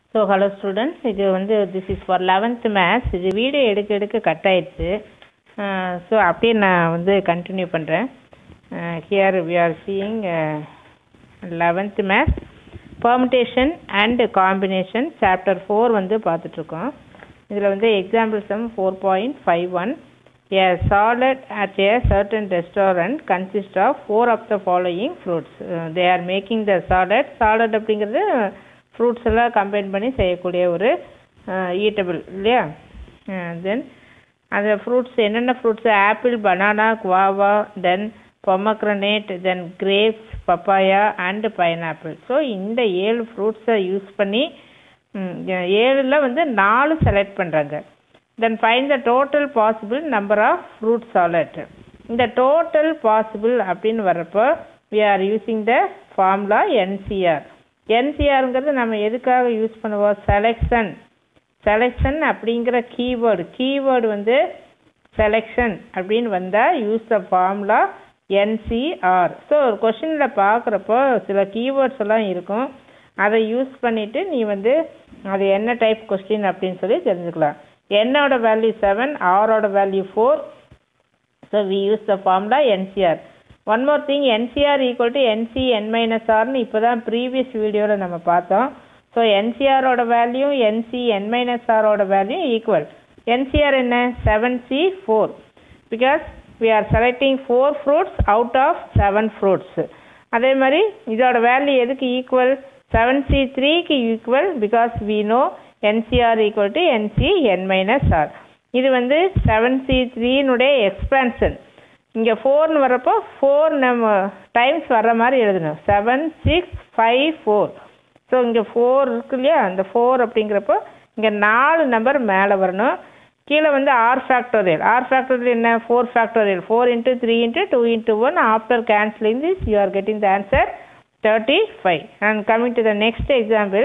So hello students இது வந்து this is for eleventh maths இது வீடியோ எடுக்க எடுக்க கட் ஆயிடுச்சு ஸோ அப்படியே நான் வந்து கண்டினியூ பண்ணுறேன் here we are seeing eleventh maths permutation and combination chapter four வந்து பார்த்துட்ருக்கோம் இதில் வந்து example sum four point five one A salad at a certain restaurant consists of four of the following fruits. Uh, they are making the salad. Salad அப்படிங்கிறது fruits எல்லாம் combine பண்ணி செய்யக்கூடிய ஒரு eatable இல்லையா தென் அந்த ஃப்ரூட்ஸ் என்னென்ன fruits apple banana guava then pomegranate then grapes papaya and pineapple so இந்த ஏழு ஃப்ரூட்ஸை யூஸ் பண்ணி ஏழில் வந்து நாலு செலக்ட் பண்ணுறாங்க then find the total possible number of fruit salad இந்த டோட்டல் பாசிபிள் அப்படின்னு வர்றப்போ we are using the formula N C R என்சிஆருங்கிறது நம்ம எதுக்காக யூஸ் பண்ணுவோம் செலெக்ஷன் செலெக்ஷன் அப்படிங்கிற கீவேர்டு கீவேர்டு வந்து செலெக்ஷன் அப்படின்னு வந்தால் use the formula N C R so ஒரு கொஷினில் பார்க்குறப்போ சில கீவேர்ட்ஸ் எல்லாம் இருக்கும் அதை யூஸ் பண்ணிவிட்டு நீ வந்து அது என்ன டைப் கொஸ்டின் அப்படின்னு சொல்லி தெரிஞ்சுக்கலாம் என்னோட வேல்யூ செவன் ஆரோட value four so we use the formula N C R one more thing N C R equal to N C N minus ஆர்னு இப்போ தான் ப்ரீவியஸ் வீடியோவில் நம்ம பார்த்தோம் ஸோ என்சிஆரோட வேல்யூ என்சி என் மைனஸ் ஆரோட வேல்யூ ஈக்குவல் என்சிஆர் என்ன seven C four because we are selecting four fruits out of seven fruits அதே மாதிரி இதோட வேல்யூ எதுக்கு ஈக்குவல் செவன் சி த்ரீக்கு equal because we know N C R equal to N C N minus R இது வந்து seven C த்ரீனுடைய expansion இங்கே ஃபோர்னு வரப்போ ஃபோர் நம்ம டைம்ஸ் வர்ற மாதிரி எழுதணும் seven six five four so இங்கே ஃபோர் இருக்கு இல்லையா அந்த ஃபோர் அப்படிங்கிறப்போ இங்கே நாலு நம்பர் மேலே வரணும் கீழே வந்து ஆர் ஃபேக்டோரியல் ஆர் ஃபேக்டோரியல் என்ன four factorial four into three into two into one after cancelling this you are getting the answer thirty five and coming to the next example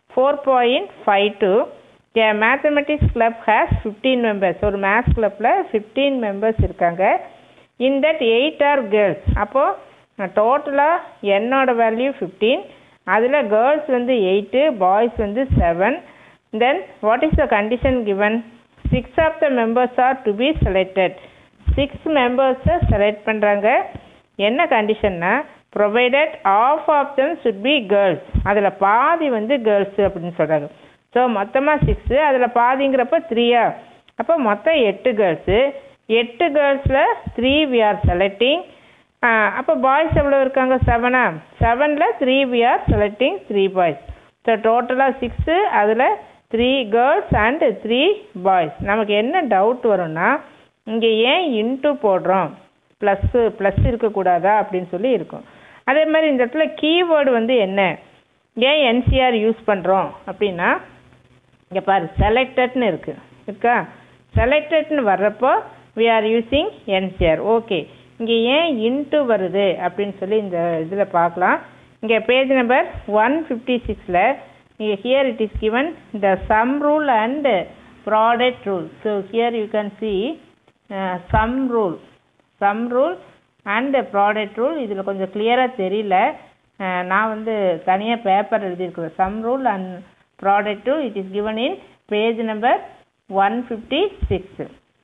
4.52 a mathematics club has 15 members ஒரு maths கிளப்பில் fifteen members இருக்காங்க in that eight are girls அப்போது டோட்டலாக என்னோட value fifteen அதில் girls வந்து eight boys வந்து seven then what is the condition given six of the members are to be selected six மெம்பர்ஸை செலக்ட் பண்ணுறாங்க என்ன கண்டிஷன்னா provided half of them should be girls அதில் பாதி வந்து கேர்ள்ஸு அப்படின்னு சொல்கிறாங்க ஸோ மொத்தமாக சிக்ஸு அதில் பாதிங்கிறப்ப த்ரீயா அப்போ மொத்தம் எட்டு கேர்ள்ஸு எட்டு கேர்ள்ஸில் த்ரீ வி ஆர் செலக்டிங் அப்போ பாய்ஸ் எவ்வளோ இருக்காங்க செவனா செவனில் three we are selecting three boys so டோட்டலாக சிக்ஸு அதில் three girls and three boys நமக்கு என்ன டவுட் வரும்னா இங்கே ஏன் இன்ட்டு போடுறோம் ப்ளஸ்ஸு ப்ளஸ் இருக்கக்கூடாதா அப்படின்னு சொல்லி இருக்கும் அதே மாதிரி இந்த இடத்துல கீவேர்டு வந்து என்ன ஏன் என்சிஆர் யூஸ் பண்ணுறோம் அப்படின்னா இங்கே பாரு செலக்டட்னு இருக்குது இருக்கா செலக்டட்னு வர்றப்போ we are using N C R okay இங்கே ஏன் இன்ட்டு வருது அப்படின்னு சொல்லி இந்த இதில் பார்க்கலாம் இங்கே பேஜ் நம்பர் ஒன் ஃபிஃப்டி சிக்ஸில் இங்கே here it is given the sum rule and product rule so here you can see sum rule sum rule and product rule இதில் கொஞ்சம் கிளியராக தெரியல நான் வந்து தனியாக பேப்பர் எழுதியிருக்கிறேன் sum rule and product rule it is given in page number one fifty six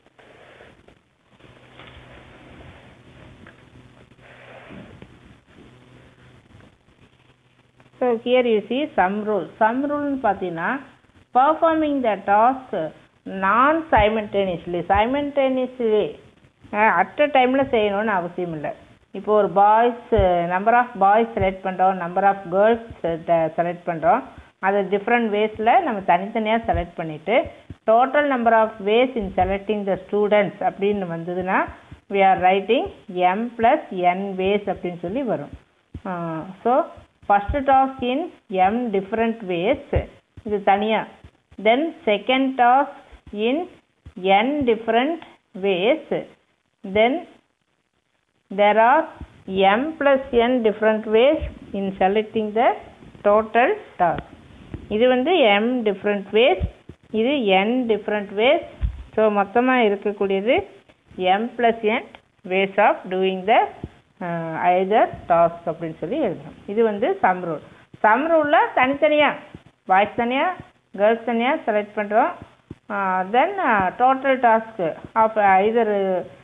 so here you see sum rule sum ரூல்னு பார்த்தீங்கன்னா பர்ஃபார்மிங் த டாஸ்க் நான் சைமல்டேனியஸ்லி சைமல்டேனியஸ்லி அட் அ டைமில் செய்யணும்னு அவசியம் இல்லை இப்போ ஒரு boys number of boys select பண்ணுறோம் நம்பர் ஆஃப் கேர்ள்ஸ் செலக்ட் பண்ணுறோம் அதை டிஃப்ரெண்ட் வேஸில் நம்ம தனித்தனியாக செலக்ட் பண்ணிவிட்டு total number of ways in selecting the students அப்படின்னு வந்ததுன்னா we are writing M plus N ways அப்படின்னு சொல்லி வரும் so first task in M different ways இது தனியாக then second task in N different ways then there are m plus n different ways in selecting the total task இது வந்து m different ways இது n different ways so மொத்தமாக இருக்கக்கூடியது m plus n ways of doing the uh, either task அப்படின்னு சொல்லி எழுதணும் இது வந்து சம் ரூல் சம் ரூலில் தனித்தனியாக பாய்ஸ் தனியாக கேர்ள்ஸ் தனியாக செலக்ட் பண்ணுறோம் then total task of either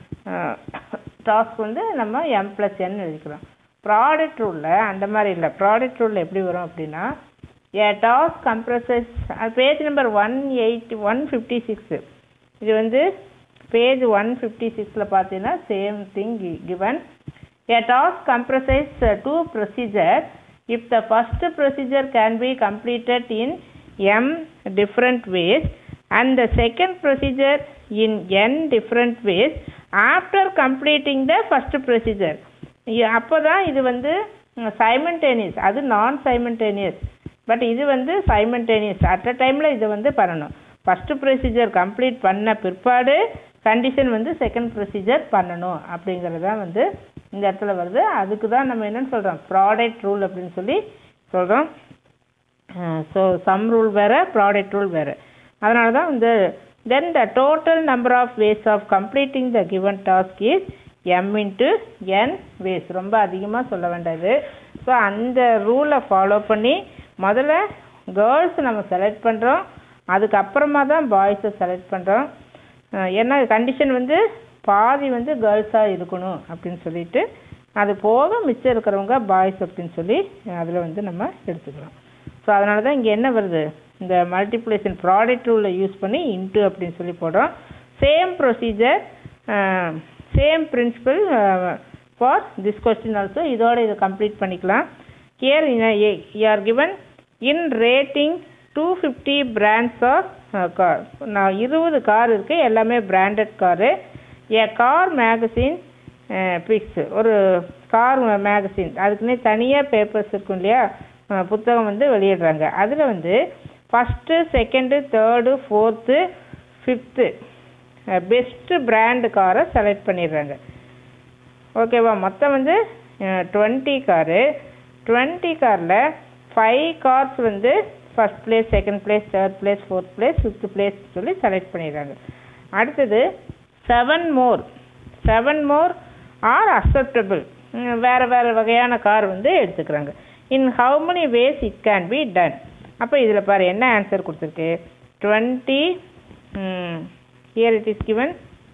task வந்து நம்ம எம் ப்ளஸ் என் எழுதிக்கிறோம் ப்ராடக்ட் ரூலில் அந்த மாதிரி இல்லை ப்ராடக்ட் ரூலில் எப்படி வரும் அப்படின்னா a task compresses page number one eight one fifty six இது வந்து பேஜ் ஒன் ஃபிஃப்டி சிக்ஸில் பார்த்தீங்கன்னா same thing given a task comprises two procedure if the first procedure can be completed in m different ways and the second procedure in n different ways after completing the first procedure அப்போ தான் இது வந்து சைமன்டேனியஸ் அது நான் சைமன்டேனியஸ் but இது வந்து சைமன்டேனியஸ் at a டைமில் இது வந்து பண்ணணும் ஃபஸ்ட்டு ப்ரொசீஜர் கம்ப்ளீட் பண்ண பிற்பாடு கண்டிஷன் வந்து செகண்ட் ப்ரொசீஜர் பண்ணணும் அப்படிங்கிறது தான் வந்து இந்த இடத்துல வருது அதுக்கு தான் நம்ம என்னன்னு சொல்கிறோம் ப்ராடக்ட் ரூல் அப்படின்னு சொல்லி சொல்கிறோம் ஸோ சம் ரூல் வேறு ப்ராடக்ட் ரூல் வேறு அதனால தான் இந்த then the total number of ways of completing the given task is m into n ways ரொம்ப அதிகமாக சொல்ல வேண்டாது ஸோ அந்த ரூலை ஃபாலோ பண்ணி முதல்ல கேர்ள்ஸ் நம்ம செலக்ட் பண்ணுறோம் அதுக்கப்புறமா தான் பாய்ஸை செலக்ட் பண்ணுறோம் ஏன்னா கண்டிஷன் வந்து பாதி வந்து கேர்ள்ஸாக இருக்கணும் அப்படின்னு சொல்லிட்டு அது போக மிச்சம் இருக்கிறவங்க பாய்ஸ் அப்படின்னு சொல்லி அதில் வந்து நம்ம எடுத்துக்கிறோம் ஸோ அதனால தான் இங்கே என்ன வருது இந்த மல்டிப்ளேஷன் ப்ராடக்ட் ரூலில் யூஸ் பண்ணி இன்ட்டு அப்படின்னு சொல்லி போடுறோம் same procedure same principle for this question also இதோட இதை கம்ப்ளீட் பண்ணிக்கலாம் here you are given in rating two fifty brands of car நான் இருபது கார் இருக்குது எல்லாமே branded car a car magazine picks ஒரு கார் மேகசின் அதுக்குன்னே தனியாக பேப்பர்ஸ் இருக்கும் இல்லையா புத்தகம் வந்து வெளியிடுறாங்க அதில் வந்து first second third fourth fifth best brand காரை செலக்ட் பண்ணிடுறாங்க ஓகேவா மொத்தம் வந்து டுவெண்ட்டி காரு டுவெண்ட்டி காரில் ஃபைவ் கார்ஸ் வந்து first place second place third place fourth place fifth place சொல்லி செலக்ட் பண்ணிடுறாங்க அடுத்தது seven more seven more are acceptable வேறு வேறு வகையான கார் வந்து எடுத்துக்கிறாங்க in how many ways it can be done அப்போ இதில் பாரு என்ன ஆன்சர் கொடுத்துருக்கு twenty here it is given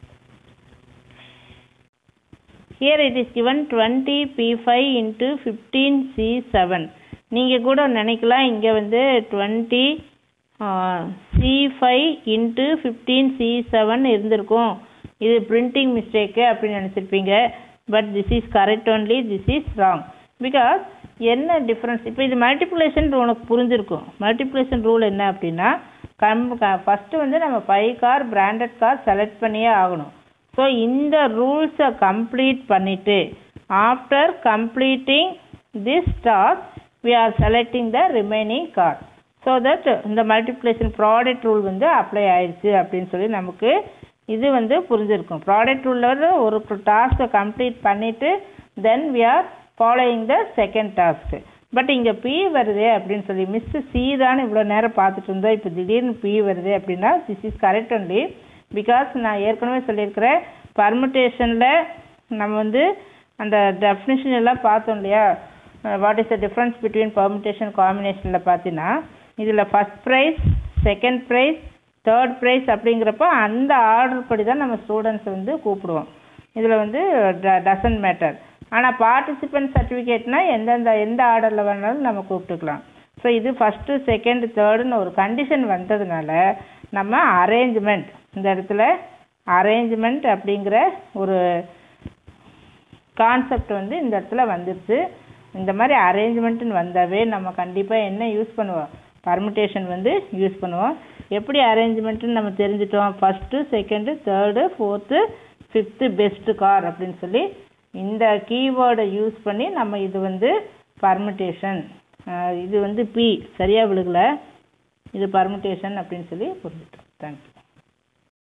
here it is given twenty B five into fifteen C seven நீங்கள் கூட நினைக்கலாம் இங்கே வந்து twenty C five into fifteen C seven இருந்திருக்கும் இது பிரிண்டிங் மிஸ்டேக்கு அப்படின்னு நினச்சிருப்பீங்க but this is correct only this is wrong because என்ன டிஃப்ரென்ஸ் இப்போ இது மல்டிப்ளேஷன் உனக்கு புரிஞ்சிருக்கும் மல்டிப்ளேஷன் ரூல் என்ன அப்படின்னா கம் ஃபஸ்ட்டு வந்து நம்ம five car branded car select பண்ணியே ஆகணும் ஸோ இந்த ரூல்ஸை கம்ப்ளீட் பண்ணிவிட்டு after completing this task we are selecting the remaining car so that இந்த மல்டிப்ளேஷன் ப்ராடக்ட் ரூல் வந்து அப்ளை ஆயிடுச்சு அப்படின்னு சொல்லி நமக்கு இது வந்து புரிஞ்சிருக்கும் ப்ராடக்ட் ரூலில் ஒரு டாஸ்க்கை கம்ப்ளீட் பண்ணிவிட்டு then we are following the second task but இங்கே பி வருதே அப்படின்னு சொல்லி மிஸ்ஸு சி தான் இவ்வளோ நேரம் பார்த்துட்டு இருந்தோம் இப்போ திடீர்னு பி வருது அப்படின்னா this is correct only because நான் ஏற்கனவே சொல்லியிருக்கிறேன் பர்முட்டேஷனில் நம்ம வந்து அந்த டெஃபினிஷன் எல்லாம் பார்த்தோம் இல்லையா what is the difference between permutation காம்பினேஷனில் பார்த்தீங்கன்னா இதில் first prize second prize third prize அப்படிங்கிறப்போ அந்த ஆர்டர் படி தான் நம்ம ஸ்டூடெண்ட்ஸ் வந்து கூப்பிடுவோம் இதில் வந்து டசன்ட் மேட்டர் ஆனால் பார்ட்டிசிபென்ட் சர்டிஃபிகேட்னா எந்தெந்த எந்த ஆர்டரில் வேணாலும் நம்ம கூப்பிட்டுக்கலாம் ஸோ இது ஃபஸ்ட்டு செகண்ட் தேர்டுன்னு ஒரு கண்டிஷன் வந்ததுனால நம்ம அரேஞ்ச்மெண்ட் இந்த இடத்துல அரேஞ்ச்மெண்ட் அப்படிங்கிற ஒரு கான்செப்ட் வந்து இந்த இடத்துல வந்துருச்சு இந்த மாதிரி அரேஞ்ச்மெண்ட்டுன்னு வந்தாவே நம்ம கண்டிப்பாக என்ன யூஸ் பண்ணுவோம் பர்மிட்டேஷன் வந்து யூஸ் பண்ணுவோம் எப்படி அரேஞ்ச்மெண்ட்டுன்னு நம்ம தெரிஞ்சிட்டோம் first second third fourth fifth best car அப்படின்னு சொல்லி இந்த கீவேர்டை யூஸ் பண்ணி நம்ம இது வந்து பர்மிட்டேஷன் இது வந்து பி சரியாக விழுகலை இது பர்மிட்டேஷன் அப்படின்னு சொல்லி புரிஞ்சுட்டோம் தேங்க்யூ